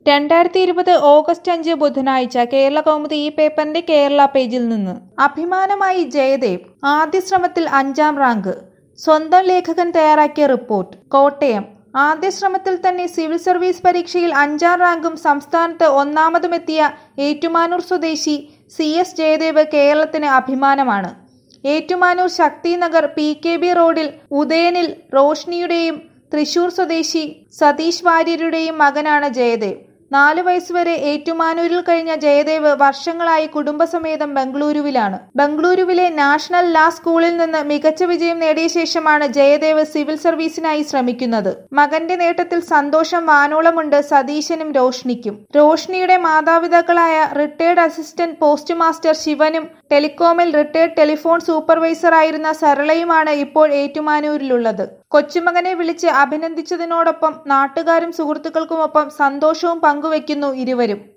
രണ്ടായിരത്തി ഇരുപത് ഓഗസ്റ്റ് അഞ്ച് ബുധനാഴ്ച കേരള കൗമുദി ഈ പേപ്പറിന്റെ കേരള പേജിൽ നിന്ന് അഭിമാനമായി ജയദേവ് ആദ്യ ശ്രമത്തിൽ അഞ്ചാം റാങ്ക് സ്വന്തം ലേഖകൻ തയ്യാറാക്കിയ റിപ്പോർട്ട് കോട്ടയം ആദ്യ ശ്രമത്തിൽ തന്നെ സിവിൽ സർവീസ് പരീക്ഷയിൽ അഞ്ചാം റാങ്കും സംസ്ഥാനത്ത് ഒന്നാമതുമെത്തിയ ഏറ്റുമാനൂർ സ്വദേശി സി എസ് ജയദേവ് കേരളത്തിന് അഭിമാനമാണ് Ettumanoor Shakthinagar P K B റോഡിൽ ഉദയനിൽ റോഷ്നിയുടെയും തൃശൂർ സ്വദേശി സതീഷ് വാര്യരുടെയും മകനാണ് ജയദേവ് നാലു വയസ്സുവരെ ഏറ്റുമാനൂരിൽ കഴിഞ്ഞ ജയദേവ് വർഷങ്ങളായി കുടുംബസമേതം ബംഗളൂരുവിലാണ് ബംഗളൂരുവിലെ നാഷണൽ ലാ സ്കൂളിൽ നിന്ന് മികച്ച വിജയം നേടിയ ശേഷമാണ് ജയദേവ് സിവിൽ സർവീസിനായി ശ്രമിക്കുന്നത് മകന്റെ നേട്ടത്തിൽ സന്തോഷം വാനോളമുണ്ട് സതീശനും രോഷ്നിക്കും രോഷ്നിയുടെ മാതാപിതാക്കളായ റിട്ടയർഡ് അസിസ്റ്റന്റ് പോസ്റ്റ് മാസ്റ്റർ ശിവനും ടെലികോമിൽ റിട്ടയർഡ് ടെലിഫോൺ സൂപ്പർവൈസർ ആയിരുന്ന സരളയുമാണ് ഇപ്പോൾ ഏറ്റുമാനൂരിലുള്ളത് കൊച്ചുമകനെ വിളിച്ച് അഭിനന്ദിച്ചതിനോടൊപ്പം നാട്ടുകാരും സുഹൃത്തുക്കൾക്കുമൊപ്പം സന്തോഷവും പങ്കുവയ്ക്കുന്നു ഇരുവരും